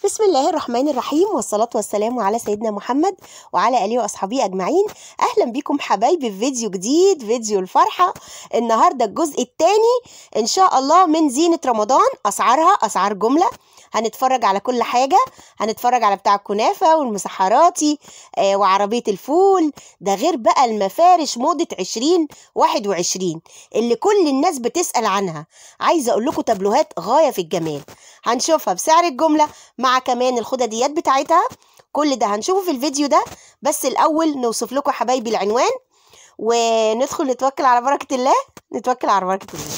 بسم الله الرحمن الرحيم والصلاة والسلام على سيدنا محمد وعلى آله وأصحابه أجمعين أهلا بكم حبايبي في فيديو جديد فيديو الفرحة النهاردة الجزء الثاني إن شاء الله من زينة رمضان أسعارها أسعار جملة هنتفرج على كل حاجة هنتفرج على بتاع الكنافة والمسحراتي آه وعربية الفول ده غير بقى المفارش موضة عشرين واحد وعشرين اللي كل الناس بتسأل عنها عايزة أقول لكم تابلوهات غاية في الجمال هنشوفها بسعر الجملة مع كمان الخدديات بتاعتها كل ده هنشوفه في الفيديو ده بس الأول نوصف لكم يا حبايبي العنوان وندخل نتوكل على بركة الله نتوكل على بركة الله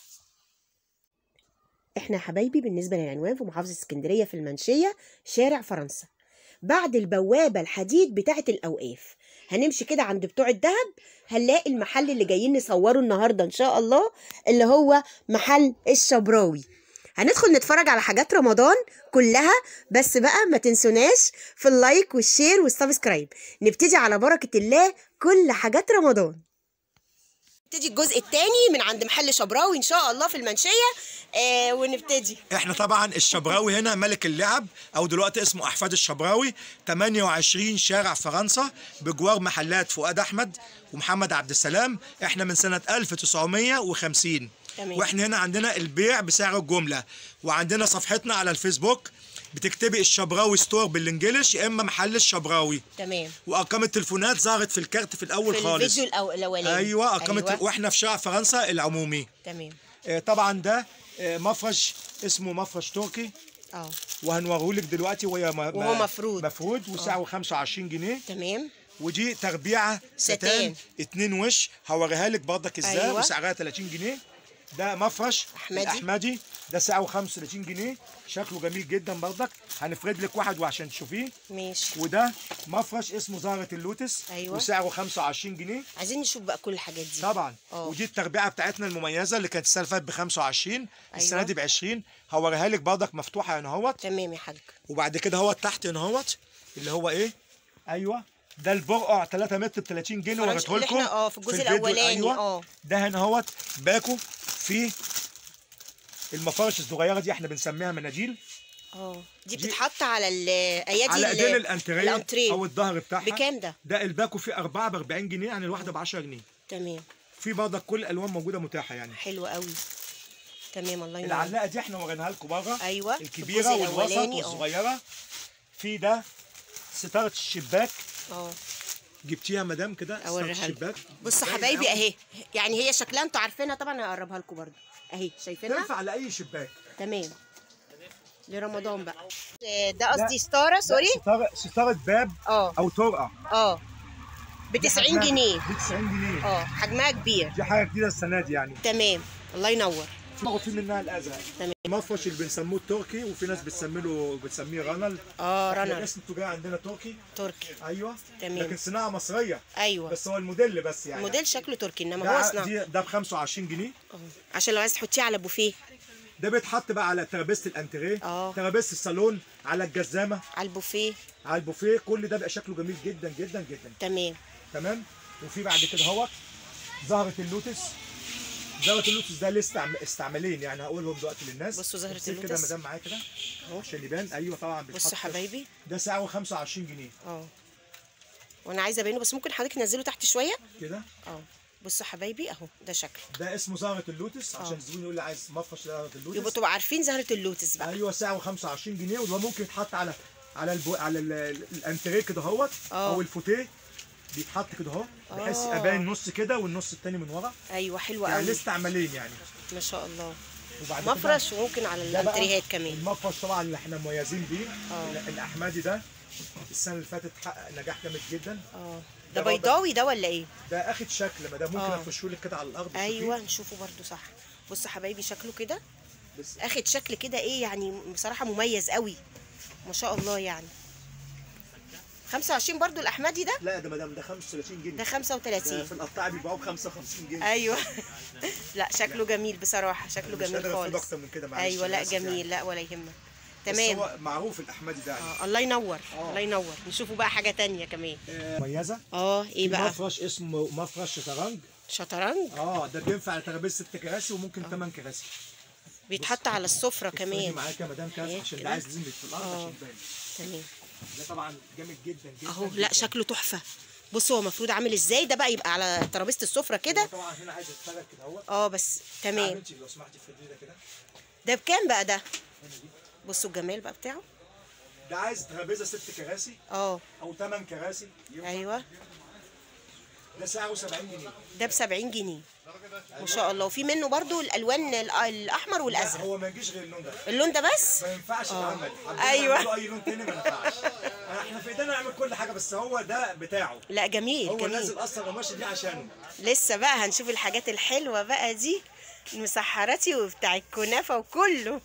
احنا يا حبايبي بالنسبة للعنوان في محافظة اسكندرية في المنشية شارع فرنسا بعد البوابة الحديد بتاعة الأوقاف هنمشي كده عند بتوع الذهب هنلاقي المحل اللي جايين نصوره النهارده ان شاء الله اللي هو محل الشبراوي هندخل نتفرج على حاجات رمضان كلها بس بقى ما تنسوناش في اللايك والشير والسبسكرايب نبتدي على بركة الله كل حاجات رمضان نبتدي الجزء الثاني من عند محل شبراوي ان شاء الله في المنشيه آه ونبتدي احنا طبعا الشبراوي هنا ملك اللعب او دلوقتي اسمه احفاد الشبراوي 28 شارع فرنسا بجوار محلات فؤاد احمد ومحمد عبد السلام احنا من سنه 1950 تمام. واحنا هنا عندنا البيع بسعر الجمله وعندنا صفحتنا على الفيسبوك بتكتبي الشبراوي ستور بالانجلش يا اما محل الشبراوي تمام وارقام التليفونات ظهرت في الكارت في الاول في خالص الفيديو الأو- الاولاني ايوه ارقام أيوة. أيوة. واحنا في شارع فرنسا العمومي تمام آه، طبعا ده آه، مفرش اسمه مفرش تركي اه وهنوريهولك دلوقتي وهي م- وهو م- مفرود. مفرود وسعره 25 جنيه تمام ودي تربيعه ستان. ستان اتنين وش هوريها لك برضك ازاي أيوة. أيوة. وسعرها 30 جنيه ده مفرش أحمدي. الاحمدي ده سعره 35 جنيه شكله جميل جدا برضك هنفرد لك واحد وعشان تشوفيه ماشي وده مفرش اسمه زهره اللوتس أيوة. وسعره 25 جنيه عايزين نشوف بقى كل الحاجات دي طبعا اه. ودي التربيعه بتاعتنا المميزه اللي كانت السنه اللي فاتت ب 25 السنه أيوة. دي ب 20 هوريها لك برضك مفتوحه هنا اهوت تمام يا حاج وبعد كده هو تحت هنا اهوت اللي هو ايه ايوه ده البرقع 3 متر ب 30 جنيه فرنش- وريته اللي لكم احنا اه في الجزء الفيديو، الأولاني، أيوة. اه. ده هنا اهوت باكو في المفارش الصغيره دي احنا بنسميها مناديل اه دي دي- بتتحط على الايادي على ال- ايدين الانتريه الانتريه او الظهر بتاعها بكام ده؟ ده الباكو فيه 4 ب 40 جنيه يعني الواحده ب 10 جنيه تمام في برضك كل الالوان موجوده متاحه يعني حلو قوي تمام الله ينور العلاقه دي احنا وريناها لكم بره أيوة، في الكبيره الجزء والوسط الأولاني، اه. والصغيره في ده ستاره الشباك اه جبتيها يا مدام كده ستاره اوريها لكم الشباك بصوا باين حبايبي قوي. اهي يعني هي شكلها انتوا عارفينها طبعا هقربها لكم برضو اهي شايفينها تنفع على اي شباك تمام لرمضان بقى آه، ده قصدي ستاره سوري ستاره ستاره باب اه او طرقه اه ب 90 جنيه ب 90 جنيه اه حجمها كبير دي حاجه جديده السنه دي يعني تمام الله ينور في في منها الازرق تمام. المفرش اللي بنسموه التركي وفي ناس بتسمي له بتسميه رنل اه إحنا رنر الاسم التجاري عندنا تركي تركي ايوه تمام. لكن صناعه مصريه ايوه بس هو الموديل بس يعني الموديل شكله تركي انما ده هو ع- صناعه دي- ده ب 25 جنيه اه عشان لو عايز تحطيه على بوفيه ده بيتحط بقى على ترابيزه الانتريه اه. ترابيزه الصالون على الجزامه على البوفيه على البوفيه كل ده بقى شكله جميل جدا جدا جدا تمام تمام وفي بعد كده اهوت زهره اللوتس زهره اللوتس ده ليه استعم... استعمالين يعني هقولهم دلوقتي للناس بصوا زهرة امسك كده اللوتس. يا مدام معايا كده اهو عشان يبان ايوه طبعا بيتحط بصوا حبايبي ده سعره 25 جنيه اه وانا عايزه ابينه بس ممكن حضرتك تنزله تحت شويه كده اه بصوا حبايبي اهو ده شكله ده اسمه زهره اللوتس عشان اه. الزبون يقول لي عايز مفرش زهره يبقوا اللوتس تبقوا عارفين زهره اللوتس بقى ايوه سعره 25 جنيه وده ممكن يتحط على على البو... على ال- ال- الانتريه كده اهوت اه. او الفوتيه بيتحط كده اهو بحيث اه. يبقى باين نص كده والنص التاني من ورا ايوه حلوه يعني قوي ليه استعمالين يعني ما شاء الله وبعد كده مفرش وممكن على ده بقى الانتريهات كمان المفرش طبعا اللي احنا مميزين بيه اه. ال- الاحمدي ده السنه اللي فاتت حقق نجاح جامد جدا اه ده ده برضه- بيضاوي ده ولا ايه ده اخد شكل ما ده ممكن اه. افرشهولك كده على الارض تشوفيه. ايوه نشوفه برضو صح بصوا حبايبي شكله كده بس اخد شكل كده ايه يعني بصراحه مميز قوي ما شاء الله يعني 25 برضو الاحمدي ده لا ده مدام ده 35 جنيه ده ده 35 في القطاع بيبيعوه ب 55 جنيه ايوه لا شكله جميل بصراحه شكله مش جميل قادر أفيد خالص اكتر من كده معلش ايوه أنا لا آسف يعني. جميل لا ولا يهمك بس تمام هو معروف الاحمدي ده يعني اه الله ينور اه. الله ينور نشوفوا بقى حاجه تانية كمان مميزه اه ايه في بقى مفرش اسمه مفرش شطرنج شطرنج اه ده بينفع على ترابيزه ست كراسي وممكن ثمان كراسي بيتحط على السفره افردي كمان معاك يا مدام كاس إيه عشان كده؟ اللي عايز ينزل في الارض آه. عشان يبان تمام ده طبعا جامد جدا جدا اهو جداً. لا شكله تحفه بص هو المفروض عامل ازاي ده بقى يبقى على ترابيزه السفره كده طبعا هنا عايز اشتغل كده اهوت اه بس تمام انت لو سمحتي افردي ده كده ده بكام بقى ده بصوا الجمال بقى بتاعه ده عايز ترابيزه ست كراسي اه او ثمان كراسي ينفع. ايوه ده سعره 70 جنيه ده ب 70 جنيه ما شاء الله وفي منه برضو الالوان الأ- الاحمر لا والازرق هو ما يجيش غير اللون ده اللون ده بس ما ينفعش يتعمل حابين أيوة. نعمله اي لون تاني ما ينفعش احنا في ايدينا نعمل كل حاجه بس هو ده بتاعه لا جميل هو جميل نازل اصلا القماشه دي عشانه لسه بقى هنشوف الحاجات الحلوه بقى دي المسحراتي وبتاع الكنافه وكله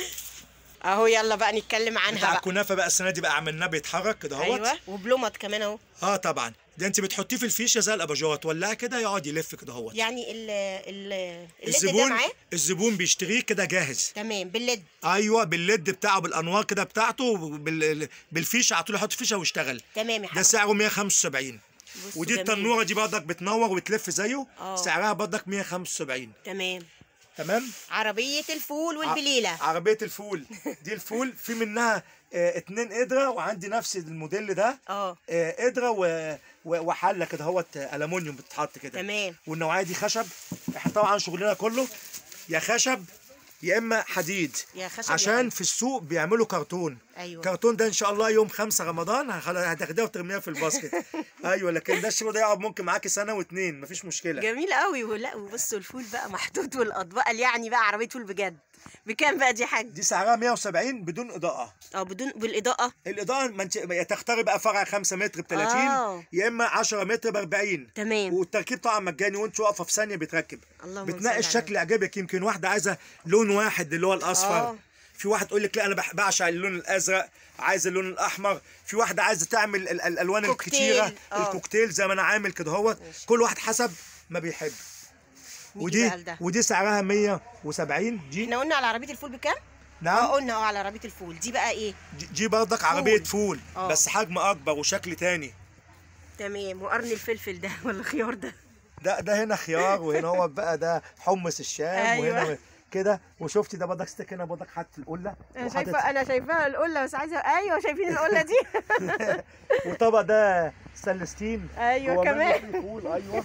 اهو يلا بقى نتكلم عنها بتاع بقى الكنافه بقى السنه دي بقى عملناه بيتحرك كده اهوت ايوه وبلومط كمان اهو اه طبعا ده انت بتحطيه في الفيشه زي الاباجوره تولعه كده يقعد يلف كده اهوت يعني ال ال الليد ده الزبون معاه الزبون بيشتريه كده جاهز تمام بالليد ايوه بالليد بتاعه بالانوار كده بتاعته بال... بالفيشه على طول يحط فيشه ويشتغل تمام يا ده حبيبي سعره 175 بصوا ودي جميل. التنوره دي برضك بتنور وتلف زيه آه. سعرها برضك 175 تمام تمام عربيه الفول والبليله عربيه الفول دي الفول في منها آه اتنين قدره وعندي نفس الموديل ده اه آه قدره و... و... وحله كده اهوت آه، الومنيوم بتتحط كده تمام. والنوعيه دي خشب احنا طبعا شغلنا كله يا خشب يا اما حديد يا خشب يا عشان حديد. في السوق بيعملوا كرتون أيوة. كرتون ده ان شاء الله يوم 5 رمضان هخل- هتاخديها وترميها في الباسكت ايوه لكن ده الشغل ده يقعد ممكن معاكي سنه واتنين مفيش مشكله جميل قوي ولا وبصوا الفول بقى محطوط والاطباق يعني بقى عربيه فول بجد بكام بقى دي حاج دي سعرها 170 بدون اضاءه اه بدون بالاضاءه الاضاءه ما انت يا تختاري بقى فرع 5 متر ب 30 آه. يا اما 10 متر ب 40 تمام. والتركيب طبعا مجاني وانت واقفه في ثانيه بيتركب اللهم بتنقي صل على الشكل يعجبك يمكن واحده عايزه لون واحد اللي هو الاصفر آه. في واحد تقول لك لا انا بح- بعشق اللون الازرق عايز اللون الاحمر في واحده عايزه تعمل ال- ال- الالوان كوكتيل. الكتيره آه. الكوكتيل زي ما انا عامل كده هو كل واحد حسب ما بيحب نيجي ودي بقى لده. ودي سعرها 170 دي احنا قلنا على عربيه الفول بكام اه نعم قلنا اه على عربيه الفول دي بقى ايه دي- دي برضك عربيه فول آه. بس حجم اكبر وشكل تاني تمام وقرن الفلفل ده ولا الخيار ده ده ده هنا خيار وهنا هو بقى ده حمص الشام أيوة. وهنا كده وشفتي ده برضك ستيك هنا برضك حاطط القله انا وحاطط- شايفه انا شايفاها القله بس عايزه ايوه شايفين القله دي وطبق ده سلستين أيوة جوه كمان. منه فيه فول ايوه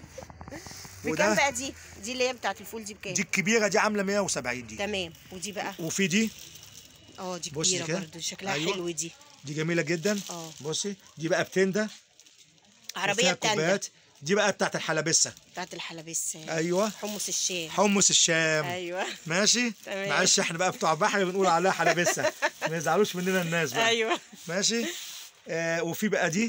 بكام وده بقى دي دي اللي هي بتاعت الفول دي بكام دي الكبيره دي عامله 170 دي تمام ودي بقى وفي دي اه دي بصي كبيره كده. برضو شكلها أيوة. حلو دي دي جميله جدا اه. بصي دي بقى بتنده عربيه وفيها بتاعت كوبايات دي بقى بتاعت الحلبسه بتاعت الحلبس ايوه حمص الشام حمص الشام ايوه ماشي تمام. معلش احنا بقى بتوع بحر بنقول عليها حلبسه ما يزعلوش مننا الناس بقى ايوه ماشي آه وفي بقى دي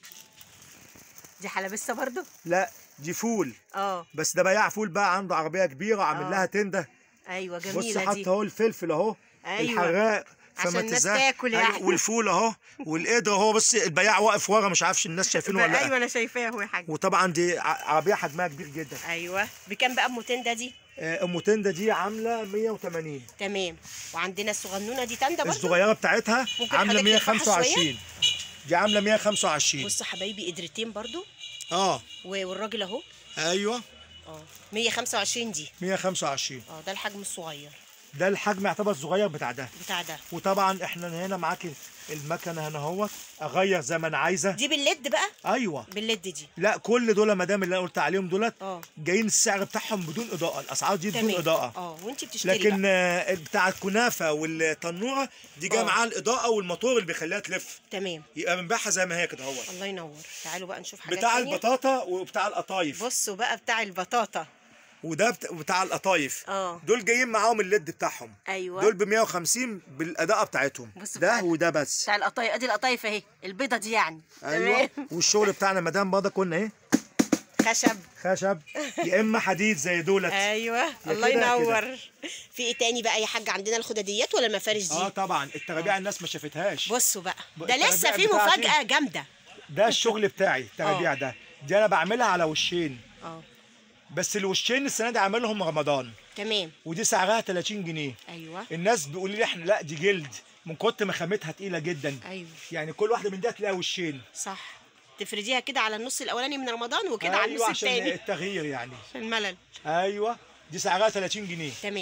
دي حلبسه برضو لا دي فول اه بس ده بياع فول بقى عنده عربيه كبيره عامل آه. لها تنده ايوه بص جميله حط دي اهو الفلفل اهو أيوة. الحراق عشان فما الناس تزهق. تاكل أيوة، يعني. والفول اهو والقدر اهو بص البياع واقف ورا مش عارفش الناس شايفينه ولا ايوه لا انا شايفاه اهو يا حاج وطبعا دي ع- عربيه حجمها كبير جدا ايوه بكام بقى ام تنده دي آه، ام تنده دي عامله 180 تمام وعندنا الصغنونه دي تنده برضو الصغيره بتاعتها ممكن عامله حضرتك ترفعها 125 دي عامله 125 بصوا حبايبي قدرتين برضو اه و- والراجل اهو ايوه اه 125 دي 125 اه ده الحجم الصغير ده الحجم يعتبر صغير بتاع ده بتاع ده وطبعا احنا هنا معاكي المكنه هنا اهوت اغير زي ما انا عايزه دي بالليد بقى ايوه بالليد دي لا كل دول مدام اللي انا قلت عليهم دولت اه جايين السعر بتاعهم بدون اضاءه الاسعار دي بدون تمام اضاءه اه وانت بتشتري لكن بقى. آه، بتاع الكنافه والتنوره دي جايه آه. معاها الاضاءه والموتور اللي بيخليها تلف تمام يبقى بنبيعها زي ما هي كده اهوت الله ينور تعالوا بقى نشوف حاجات بتاع تانية. البطاطا وبتاع القطايف بصوا بقى بتاع البطاطا وده بت- بتاع القطايف اه دول جايين معاهم الليد بتاعهم ايوه دول ب 150 بالاضاءه بتاعتهم بصوا ده بتاع- وده بس بتاع القطايف ادي القطايف اهي البيضه دي يعني ايوه تمام. والشغل بتاعنا مدام برضه كنا ايه خشب خشب يا اما حديد زي دولت ايوه الله كده يا ينور في ايه تاني بقى يا حاج عندنا الخداديات ولا المفارش دي اه طبعا الترابيع الناس ما شافتهاش بصوا بقى ب- ده لسه الترابيع في بتاعتي- مفاجاه جامده ده الشغل بتاعي الترابيع ده دي انا بعملها على وشين اه بس الوشين السنه دي عاملهم رمضان تمام ودي سعرها 30 جنيه ايوه الناس بيقولوا لي احنا لا دي جلد من كتر ما خامتها تقيله جدا ايوه يعني كل واحده من دي هتلاقيها وشين صح تفرديها كده على النص الاولاني من رمضان وكده على ايوه النص عشان التاني التغيير يعني عشان الملل ايوه دي سعرها 30 جنيه تمام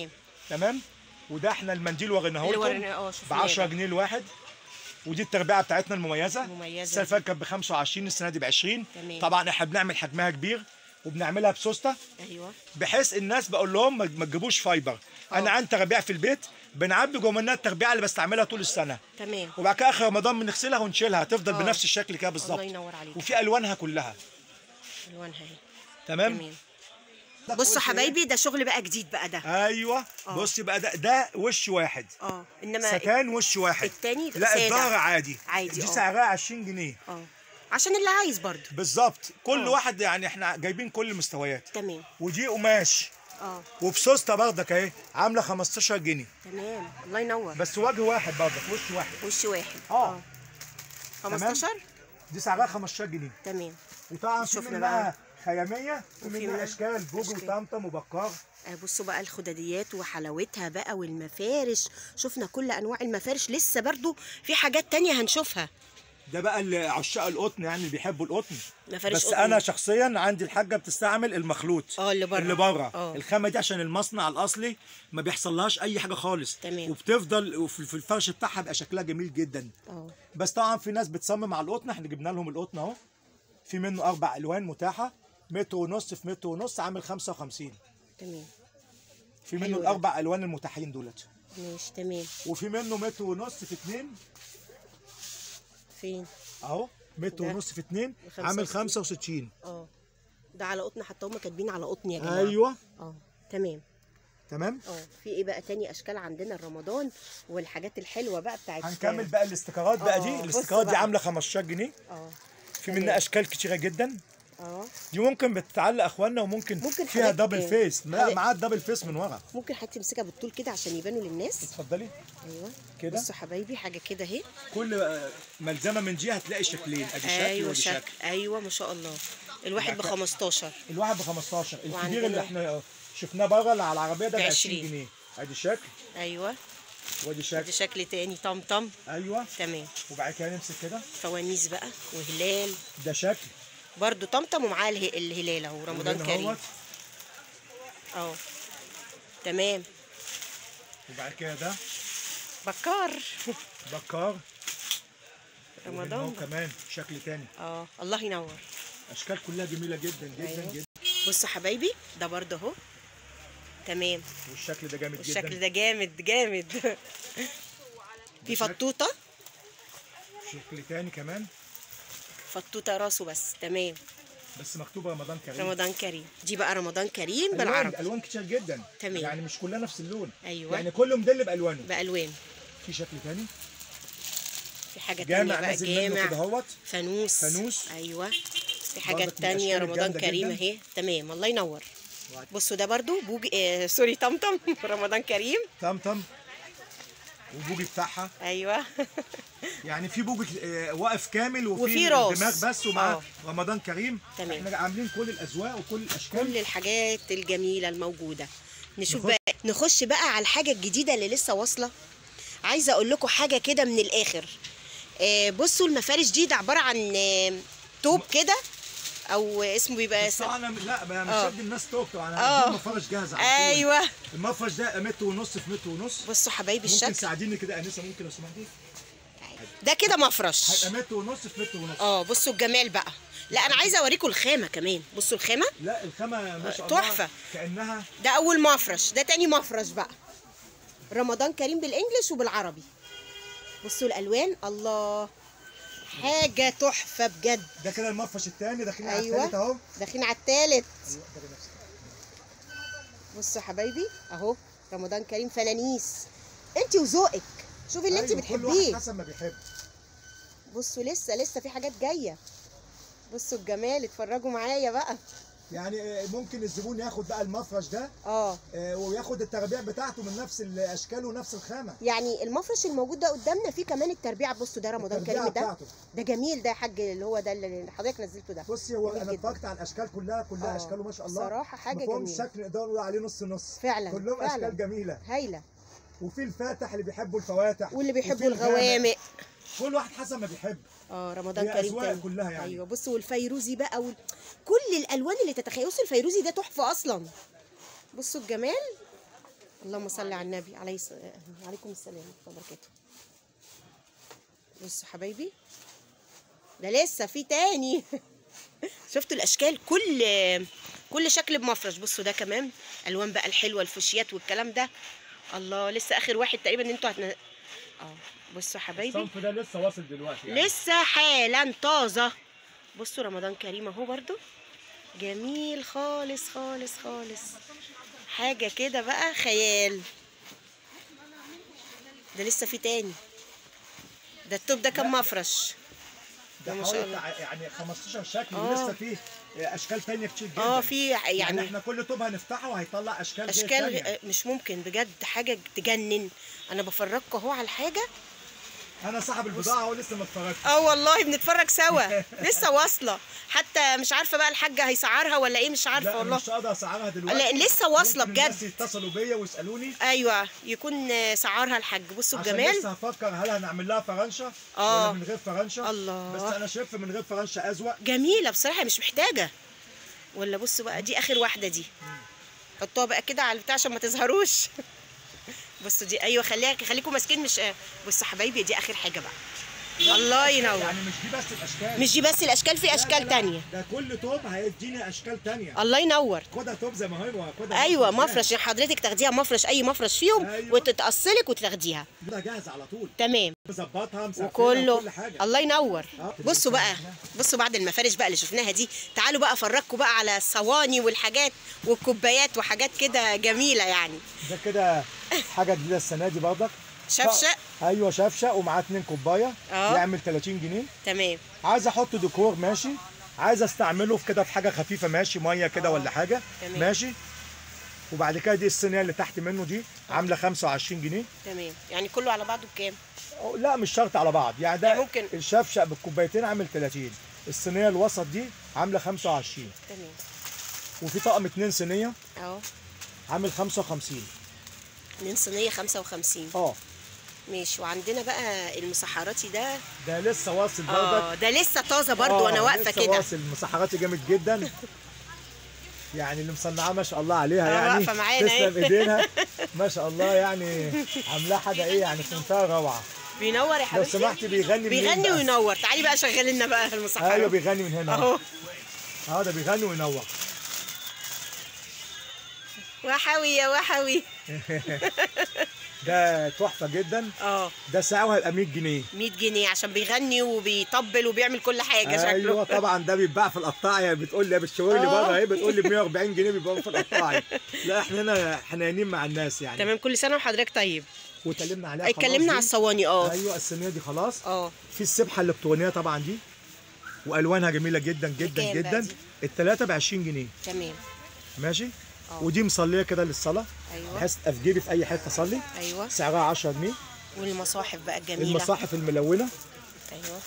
تمام وده احنا المنديل وريناه اللي لكم وريناه- اه، ب شفناه 10 ده. جنيه الواحد ودي التربيعه بتاعتنا المميزه مميزة السنه اللي دي. فاتت كانت ب 25 السنه دي ب 20 تمام. طبعا احنا بنعمل حجمها كبير وبنعملها بسوسته ايوه بحيث الناس بقول لهم ما ما تجيبوش فايبر انا اه. عندي ترابيع في البيت بنعبي جوه منها التربيعه اللي بستعملها طول السنه تمام وبعد كده اخر رمضان بنغسلها ونشيلها هتفضل اه. بنفس الشكل كده بالظبط الله ينور عليك. وفي الوانها كلها الوانها اهي تمام تمام ده بصوا قلت إيه؟ حبايبي ده شغل بقى جديد بقى ده ايوه اه. بصي بقى ده ده وش واحد اه انما ستان وش واحد التاني لا سادة. الظهر عادي عادي، دي اه. سعرها 20 جنيه اه عشان اللي عايز برضو بالظبط كل اه. واحد يعني احنا جايبين كل المستويات تمام ودي قماش اه وبسوسته برضك اهي عامله 15 جنيه تمام الله ينور بس وجه واحد برضك وش واحد وش واحد اه. 15 دي سعرها 15 جنيه تمام وطبعا في شفنا منها بقى. خياميه وفي وفي منها منها اشكال بوجي أشكال. وطمطم وبكار آه، بصوا بقى الخداديات وحلاوتها بقى والمفارش شفنا كل انواع المفارش لسه برضو في حاجات تانية هنشوفها ده بقى اللي عشاق القطن يعني اللي بيحبوا القطن مفارش بس قطن. انا شخصيا عندي الحاجه بتستعمل المخلوط اه اللي بره اللي بره اه الخامه دي عشان المصنع الاصلي ما بيحصلهاش اي حاجه خالص تمام. وبتفضل وفي في الفرش بتاعها بيبقى شكلها جميل جدا اه بس طبعا في ناس بتصمم على القطن احنا جبنا لهم القطن اهو في منه اربع الوان متاحه متر ونص في متر ونص عامل 55 تمام في منه حلو ده. الاربع الوان المتاحين دولت ماشي تمام وفي منه متر ونص في اتنين فين اهو متر ده ونص في اتنين بخمسة عامل وستين. 65 اه ده على قطن حتى هم كاتبين على قطن يا جماعه ايوه اه تمام تمام اه في ايه بقى تاني اشكال عندنا رمضان والحاجات الحلوه بقى بتاعت هنكمل بقى الاستيكرات بقى اه، دي بص الاستيكرات دي بقى. عامله 15 جنيه اه في تمام. منها اشكال كتيره جدا اه دي ممكن بتتعلق اخواننا وممكن, ممكن فيها حضرتك- دبل فيس لا حضرتك- معاها دبل فيس من ورا ممكن حضرتك تمسكها بالطول كده عشان يبانوا للناس اتفضلي ايوه كده. بصوا حبايبي حاجه كده اهي كل آه، ملزمه من دي هتلاقي شكلين ادي شكل ايوه ودي شكل شكل ايوه ما شاء الله الواحد ب بعد- 15 الواحد ب 15 الكبير وعندنا- اللي احنا شفناه بره اللي على العربيه ده ب ب 20 20. جنيه ادي شكل ايوه وادي دي شكل شكل تاني طمطم ايوه تمام وبعد كده نمسك كده فوانيس بقى وهلال ده شكل برضو طمطم ومعاه اله- الهلال اهو رمضان وهنا كريم اهوت. اه تمام وبعد كده ده بكار بكار وهنا رمضان اهو بقى. كمان شكل تاني اه الله ينور اشكال كلها جميله جدا جدا أيوة. جدا بصوا حبايبي ده برضه اهو تمام والشكل ده جامد والشكل جدا ده جامد جامد في شكل. فطوطه شكل تاني كمان فطوطه راسه بس تمام بس مكتوب رمضان كريم رمضان كريم دي بقى رمضان كريم الوان بالعربي الوان كتير جدا تمام. يعني مش كلها نفس اللون أيوة. يعني كل موديل بالوانه بالوان في شكل تاني في حاجه تانية جامع بقى نازل منه كده جامع اهوت فانوس فانوس. ايوه في برضك حاجات من تانية الأشكال رمضان الجامدة كريم جدا. اهي تمام الله ينور وبعد- بصوا ده برضو بوجي آه سوري طمطم رمضان كريم طمطم والبوجي بتاعها ايوه يعني في بوجي آه، واقف كامل وفي وفي راس. دماغ بس ومعاه آه. رمضان كريم تمام. احنا عاملين كل الاذواق وكل الاشكال كل الحاجات الجميله الموجوده نشوف نخش. بقى نخش بقى على الحاجه الجديده اللي لسه واصله عايزه اقول لكم حاجه كده من الاخر آه بصوا المفارش دي ده عباره عن آه توب كده او اسمه بيبقى بس طبعا أنا- لا ما مش آه. هدي الناس توك طبعا آه. انا مفرش جاهز على طول. ايوه المفرش ده متر ونص في متر ونص بصوا حبايبي ممكن الشكل تساعديني كده يا انسه ممكن لو سمحتي ده كده مفرش هيبقى متر ونص في متر ونص اه بصوا الجمال بقى لا انا عايزه اوريكم الخامه كمان بصوا الخامه لا الخامه ما شاء الله تحفة. كانها ده اول مفرش ده تاني مفرش بقى رمضان كريم بالانجلش وبالعربي بصوا الالوان الله حاجه تحفه بجد ده كده المفرش الثاني داخلين على ايوه الثالث اهو داخلين على التالت بصوا حبايبي اهو رمضان كريم فنانيس انت وذوقك شوفي اللي انت أيوة، كل واحد بتحبيه حسب ما بيحب بصوا لسه لسه في حاجات جايه بصوا الجمال اتفرجوا معايا بقى يعني آه، ممكن الزبون ياخد بقى المفرش ده اه آه، وياخد الترابيع بتاعته من نفس الاشكال ونفس الخامه يعني المفرش الموجود ده قدامنا فيه كمان التربيع بصوا ده رمضان التربيعة كريم ده بتاعته. ده جميل ده يا حاج اللي هو ده اللي حضرتك نزلته ده بصي هو جميل انا جدا. اتفرجت على الاشكال كلها كلها آه، اشكاله ما شاء الله صراحة حاجة مفهوم جميلة. شكل نقدر نقول عليه نص نص فعلا كلهم فعلا. اشكال جميله هايله وفي الفاتح اللي بيحبوا الفواتح واللي وفي بيحبوا الغامق. الغوامق كل واحد حسب ما بيحب اه رمضان هي كريم أذواق تاني. كلها يعني. ايوه بصوا والفيروزي بقى وال... كل الالوان اللي تتخيل بصوا الفيروزي ده تحفه اصلا بصوا الجمال اللهم صل على النبي عليه الص... عليكم السلام ورحمه الله وبركاته بصوا حبايبي ده لسه في تاني شفتوا الاشكال كل كل شكل بمفرش بصوا ده كمان الوان بقى الحلوه الفوشيات والكلام ده الله لسه اخر واحد تقريبا انتوا هتن... اه بصوا حبايبي الصنف ده لسه واصل دلوقتي يعني. لسه حالا طازه بصوا رمضان كريم اهو برضو جميل خالص خالص خالص حاجه كده بقى خيال ده لسه في تاني ده التوب ده كام مفرش ده ما شاء حوالي الله. بتاع يعني 15 شكل آه. ولسه فيه اشكال تانية كتير جدا اه في يعني, يعني احنا كل توب هنفتحه وهيطلع اشكال غير اشكال تانية. غ- مش ممكن بجد حاجه تجنن انا بفرجكم اهو على الحاجه انا صاحب البضاعه ولسه ما اتفرجتش اه والله بنتفرج سوا لسه واصله حتى مش عارفه بقى الحاجه هيسعرها ولا ايه مش عارفه لا والله مش هقدر اسعرها دلوقتي لا، لسه واصلة ممكن الناس بجد. يتصلوا بيا ويسالوني ايوه يكون آه، سعرها الحاج بصوا عشان الجمال لسه هفكر هل هنعمل لها فرنشه آه. ولا من غير فرنشه الله. بس انا شايف من غير فرنشه ازوق جميله بصراحه مش محتاجه ولا بصوا بقى دي اخر واحده دي حطوها بقى كده على البتاع عشان ما تظهروش بصوا دي ايوه خليها خليكم ماسكين مش بصوا حبايبي دي اخر حاجه بقى الله ينور يعني مش دي بس الاشكال مش دي بس الاشكال في لا، لا، اشكال لا، تانية ده كل توب هيديني اشكال تانية الله ينور خدها توب زي ما هو خدها ايوه مفرش مفرش يعني حضرتك تاخديها مفرش اي مفرش فيهم أيوة. وتتأصلك وتاخديها ده جاهز على طول تمام مظبطها مسافرها وكله كل حاجه الله ينور آه. بصوا بقى بصوا بعد المفارش بقى اللي شفناها دي تعالوا بقى افرجكم بقى على الصواني والحاجات والكوبايات وحاجات كده جميله يعني ده كده حاجه جديده السنه دي برضك شفشق ايوه شفشق ومعاه اتنين كوبايه آه. يعمل 30 جنيه تمام عايز احط ديكور ماشي عايز استعمله في كده في حاجه خفيفه ماشي ميه كده آه. ولا حاجه تمام. ماشي وبعد كده دي الصينيه اللي تحت منه دي عامله 25 جنيه تمام يعني كله على بعضه بكام أو لا مش شرط على بعض يعني ده يعني ممكن- الشفشق بالكوبايتين عامل 30 الصينيه الوسط دي عامله 25 تمام وفي طقم اتنين صينيه اهو عامل 55 اتنين صينيه 55 اه ماشي وعندنا بقى المسحراتي ده ده لسه واصل برضك اه ده لسه طازه برضو وانا آه، واقفه لسه كده واصل مسحراتي جامد جدا يعني اللي مصنعاه ما شاء الله عليها آه، يعني واقفة معانا تسلم إيه. ايدينا ما شاء الله يعني عاملاه حاجه ايه يعني في منتهى الروعه بينور يا لو حبيبتي سمحتي بيغني منين بيغني بقى؟ وينور تعالي بقى شغلي لنا بقى المسحرات ايوه بيغني من هنا اهو اه ده بيغني وينور وحوي يا وحوي ده تحفه جدا اه ده سعره هيبقى 100 جنيه 100 جنيه عشان بيغني وبيطبل وبيعمل كل حاجه شكله ايوه طبعا ده بيتباع في القطاعي بتقول لي بتشاور لي آه. بره اهي بتقول لي ب 140 جنيه بيبقى في القطاعي لا احنا هنا حنينين مع الناس يعني تمام كل سنه وحضرتك طيب واتكلمنا عليها خلاص اتكلمنا دي. على الصواني اه ايوه الصينيه دي خلاص اه في السبحه الالكترونيه طبعا دي والوانها جميله جدا جدا بكام بقى جدا دي؟ الثلاثه ب 20 جنيه تمام ماشي اه. ودي مصليه كده للصلاه ايوه بحيث في جيبي في اي حته اصلي ايوه سعرها 10 جنيه والمصاحف بقى الجميله المصاحف الملونه ايوه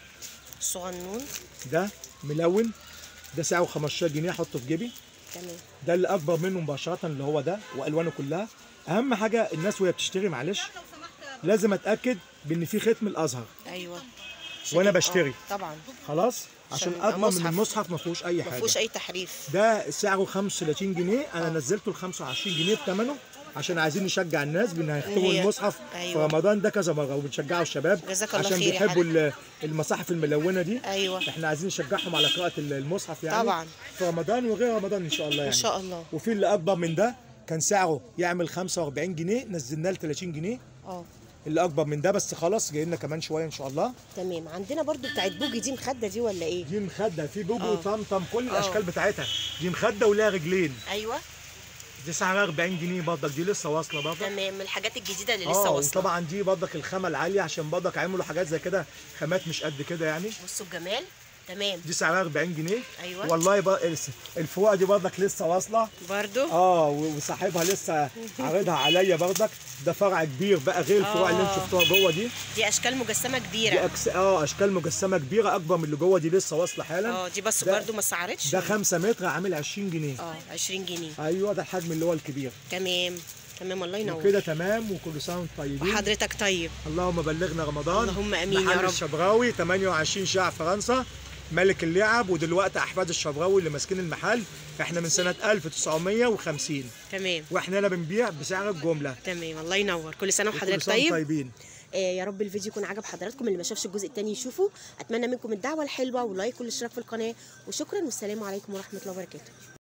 الصغنون ده ملون ده سعره 15 جنيه احطه في جيبي تمام ده اللي اكبر منه مباشره اللي هو ده والوانه كلها اهم حاجه الناس وهي بتشتري معلش لازم اتاكد بان في ختم الازهر ايوه وأنا عشان- بشتري. آه، طبعا خلاص عشان عشان يبقى اضمن من مصحف. المصحف ما فيهوش اي ما حاجه فيهوش اي تحريف ده سعره 35 جنيه انا نزلته ل 25 جنيه بثمنه عشان عايزين نشجع الناس بان هيختموا هي- المصحف أيوة. في رمضان ده كذا مره وبنشجعوا الشباب جزاك الله عشان خير يا بيحبوا حاج. ال- المصاحف الملونه دي ايوه احنا عايزين نشجعهم على قراءه المصحف يعني طبعا. في رمضان وغير رمضان ان شاء الله ان يعني شاء الله وفي اللي اكبر من ده كان سعره يعمل 45 جنيه نزلناه ل 30 جنيه اه اللي اكبر من ده بس خلاص جاي لنا كمان شويه ان شاء الله تمام عندنا برضو بتاعت بوجي دي مخده دي ولا ايه دي مخده في بوبو آه. وطمطم كل آه. الاشكال بتاعتها دي مخده ولها رجلين ايوه دي سعرها 40 جنيه برضك دي لسه واصله برضك تمام من الحاجات الجديده اللي لسه اه واصله وطبعا دي برضك الخامه العاليه عشان برضك عملوا حاجات زي كده خامات مش قد كده يعني بصوا الجمال تمام دي سعرها 40 جنيه أيوة. والله بق... الفروع دي برضك لسه واصله برضو اه و- وصاحبها لسه عارضها عليا برضك ده فرع كبير بقى غير الفروع اللي انتوا آه. شفتوها جوه دي دي اشكال مجسمه دي كبيره أكس... اه اشكال مجسمه كبيره اكبر من اللي جوه دي لسه واصله حالا اه دي بس ده- برضو ما سعرتش ده 5 متر عامل 20 جنيه اه 20 جنيه ايوه ده الحجم اللي هو الكبير تمام تمام الله ينور وكده تمام وكل سنه وانتم طيبين وحضرتك طيب اللهم بلغنا رمضان اللهم آمين يا محل رب. الشبراوي 28 شارع فرنسا ملك اللعب ودلوقتي احفاد الشبراوي اللي ماسكين المحل احنا من سنه 1950 تمام واحنا هنا بنبيع بسعر الجمله تمام الله ينور كل سنه وكل وحضرتك سنة وانتم طيب طيبين آه يا رب الفيديو يكون عجب حضراتكم اللي ما شافش الجزء الثاني يشوفه اتمنى منكم الدعوه الحلوه واللايك والاشتراك في القناه وشكرا والسلام عليكم ورحمه الله وبركاته